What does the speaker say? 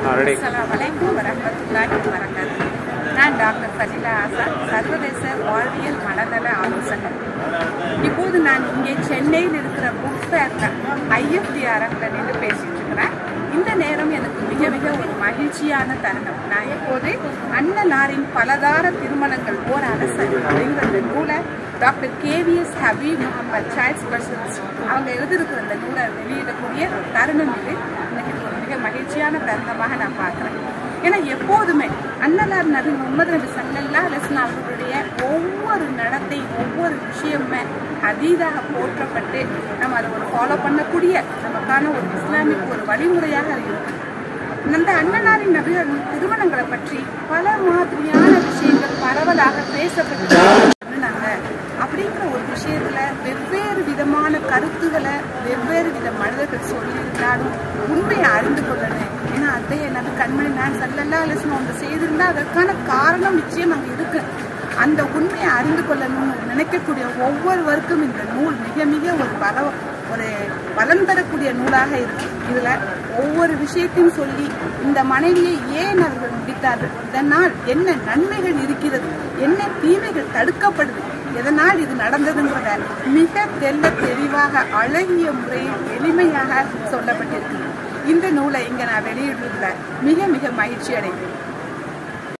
ready அஸ்ஸலாமு அலைக்கும் வரஹ்மத்துல்லாஹி வபரகாத்துஹு நான் டாக்டர் ஃபஜிலா ஆசாத் சர்வதேச வாழ்வியல் மனநல ஆலோசகர் இப்போது நான் இங்கே சென்னையில் இருக்கிற புக் ஃபேர்ல ஐஎஃப்டி அரங்கில் நின்று பேசிட்டு இருக்கிறேன் இந்த நேரம் எனக்கு மிக மிக ஒரு மகிழ்ச்சியான தருணம் நான் இப்போது அண்ணனாரின் பலதார திருமணங்கள் ஓர் அரசர் அப்படிங்கிற இந்த நூலை doctor KVS Habeeb Mohammed child specialist அவங்க எழுதியிருக்கிற இந்த நூலை வெளியிடக்கூடிய தருணம் இது எனக்கு இது ஒரு மிக மகிழ்ச்சியான தருணமாக நான் பார்க்குறேன் ஏன்னா எப்போதுமே அண்ணலார் நபி முகமது நபி சல்லல்லா அலிஸ்லாம் அவர்களுடைய ஒவ்வொரு நடத்தை ஒவ்வொரு விஷயமுமே அதீதாக போற்றப்பட்டு நம்ம அதை ஒரு ஃபாலோ பண்ணக்கூடிய நமக்கான ஒரு இஸ்லாமிக் ஒரு வழிமுறையாக அது இருக்கு அந்த அண்ணனாரின் நபிகள் திருமணங்களை பற்றி பல மாதிரியான விஷயங்கள் பரவலாக பேசப்பட்டு நாங்க அப்படிங்கிற ஒரு விஷயத்துல வெவ்வேறு விதமான கருத்துக்களை வெவ்வேறு வித மனிதர்கள் சொல்லியிருந்தாலும் உண்மையை அறிந்து கொள்ளணும் ஏன்னா அத்தைய நபி கண்மணி நான் சல்லல்லா அலிஸ்லாம் அவங்க செய்திருந்தா அதற்கான காரணம் நிச்சயம் அங்கே இருக்கு அந்த உண்மையை அறிந்து கொள்ளணும்னு நினைக்கக்கூடிய ஒவ்வொருவருக்கும் இந்த நூல் மிக மிக ஒரு பல ஒரு பலன் தரக்கூடிய நூலாக இருக்கு இதுல ஒவ்வொரு விஷயத்தையும் சொல்லி இந்த மனைவியை ஏன் அவர்கள் முடித்தார்கள் இதனால் என்ன நன்மைகள் இருக்கிறது என்ன தீமைகள் தடுக்கப்படுது எதனால் இது நடந்ததுங்கிறத மிக தெல்ல தெளிவாக அழகிய முறையில் எளிமையாக சொல்லப்பட்டிருக்கு இந்த நூலை இங்க நான் வெளியிடுறதுல மிக மிக மகிழ்ச்சி அடைகிறேன்